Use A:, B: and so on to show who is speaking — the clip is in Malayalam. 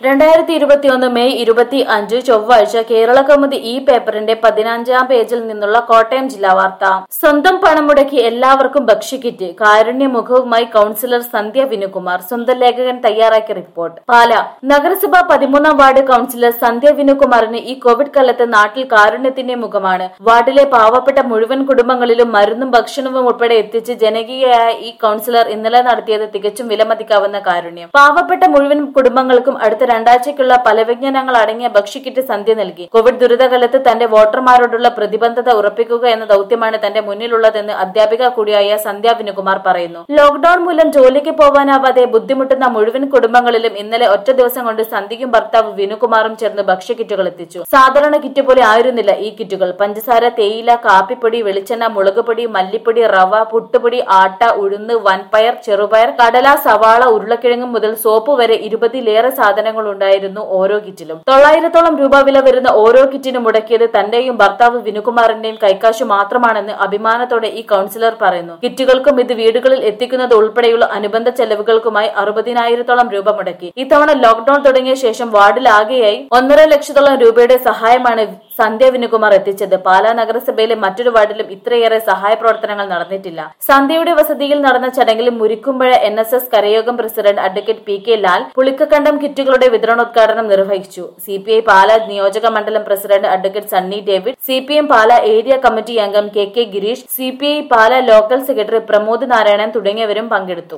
A: രണ്ടായിരത്തി ഇരുപത്തിയൊന്ന് മെയ് ഇരുപത്തി അഞ്ച് ചൊവ്വാഴ്ച കേരള കൗമുദി ഈ പേപ്പറിന്റെ പതിനഞ്ചാം പേജിൽ നിന്നുള്ള കോട്ടയം ജില്ലാ വാർത്ത സ്വന്തം പണം മുടക്കി എല്ലാവർക്കും ഭക്ഷ്യക്കിറ്റ് കാരുണ്യമുഖവുമായി കൌൺസിലർ സന്ധ്യ വിനുകുമാർ സ്വന്തം ലേഖകൻ തയ്യാറാക്കിയ റിപ്പോർട്ട് പാല നഗരസഭ പതിമൂന്നാം വാർഡ് കൌൺസിലർ സന്ധ്യ വിനുകുമാറിന് ഈ കോവിഡ് കാലത്ത് നാട്ടിൽ കാരുണ്യത്തിന്റെ മുഖമാണ് വാർഡിലെ പാവപ്പെട്ട മുഴുവൻ കുടുംബങ്ങളിലും മരുന്നും ഭക്ഷണവും ഉൾപ്പെടെ എത്തിച്ച് ജനകീയയായ ഈ കൌൺസിലർ ഇന്നലെ നടത്തിയത് തികച്ചും വിലമതിക്കാവുന്ന കാരുണ്യം പാവപ്പെട്ട മുഴുവൻ കുടുംബങ്ങൾക്കും അടുത്ത രണ്ടാഴ്ചയ്ക്കുള്ള പലവ്യഞ്ജനങ്ങൾ അടങ്ങിയ ഭക്ഷ്യക്കിറ്റ് സന്ധ്യ നൽകി കോവിഡ് ദുരിതകാലത്ത് തന്റെ വോട്ടർമാരോടുള്ള പ്രതിബദ്ധത ഉറപ്പിക്കുക എന്ന ദൌത്യമാണ് തന്റെ മുന്നിലുള്ളതെന്ന് അധ്യാപിക കൂടിയായ സന്ധ്യ വിനുകുമാർ പറയുന്നു ലോക്ഡൌൺ മൂലം ജോലിക്ക് പോകാനാവാതെ ബുദ്ധിമുട്ടുന്ന മുഴുവൻ കുടുംബങ്ങളിലും ഇന്നലെ ഒറ്റ ദിവസം കൊണ്ട് സന്ധ്യയും ഭർത്താവ് വിനുകുമാറും ചേർന്ന് ഭക്ഷ്യക്കിറ്റുകൾ എത്തിച്ചു സാധാരണ കിറ്റ് പോലെ ആയിരുന്നില്ല ഈ കിറ്റുകൾ പഞ്ചസാര തേയില കാപ്പിപ്പൊടി വെളിച്ചെണ്ണ മുളകുപൊടി മല്ലിപ്പൊടി റവ പുട്ടുപൊടി ആട്ട ഉഴുന്ന് വൻപയർ ചെറുപയർ കടല സവാള ഉരുളക്കിഴങ്ങ് മുതൽ സോപ്പ് വരെ ഇരുപതിലേറെ സാധനങ്ങൾ ഉണ്ടായിരുന്നു ഓരോ കിറ്റിലും തൊള്ളായിരത്തോളം രൂപ വില വരുന്ന ഓരോ കിറ്റിനും മുടക്കിയത് തന്റെയും ഭർത്താവ് വിനുകുമാറിന്റെയും കൈക്കാശു മാത്രമാണെന്ന് അഭിമാനത്തോടെ ഈ കൌൺസിലർ പറയുന്നു കിറ്റുകൾക്കും ഇത് വീടുകളിൽ എത്തിക്കുന്നത് ഉൾപ്പെടെയുള്ള അനുബന്ധ ചെലവുകൾക്കുമായി അറുപതിനായിരത്തോളം രൂപ മുടക്കി ഇത്തവണ ലോക്ഡൌൺ തുടങ്ങിയ ശേഷം വാർഡിലാകെയായി ഒന്നര ലക്ഷത്തോളം രൂപയുടെ സഹായമാണ് സന്ധ്യ വിനുകുമാർ എത്തിച്ചത് പാലാ നഗരസഭയിലെ മറ്റൊരു വാർഡിലും ഇത്രയേറെ സഹായ പ്രവർത്തനങ്ങൾ നടന്നിട്ടില്ല സന്ധ്യയുടെ വസതിയിൽ നടന്ന ചടങ്ങിൽ Murikkumpuzha N S S Karayogam president advocate P K Lal Pulikkakandam കിറ്റുകളുടെ വിതരണോദ്ഘാടനം നിർവഹിച്ചു സി പി ഐ പാലാ നിയോജക മണ്ഡലം president advocate Sunny David C P M Pala area committee അംഗം K K Girish C P I Pala local secretary Pramod Narayanan തുടങ്ങിയവരും പങ്കെടുത്തു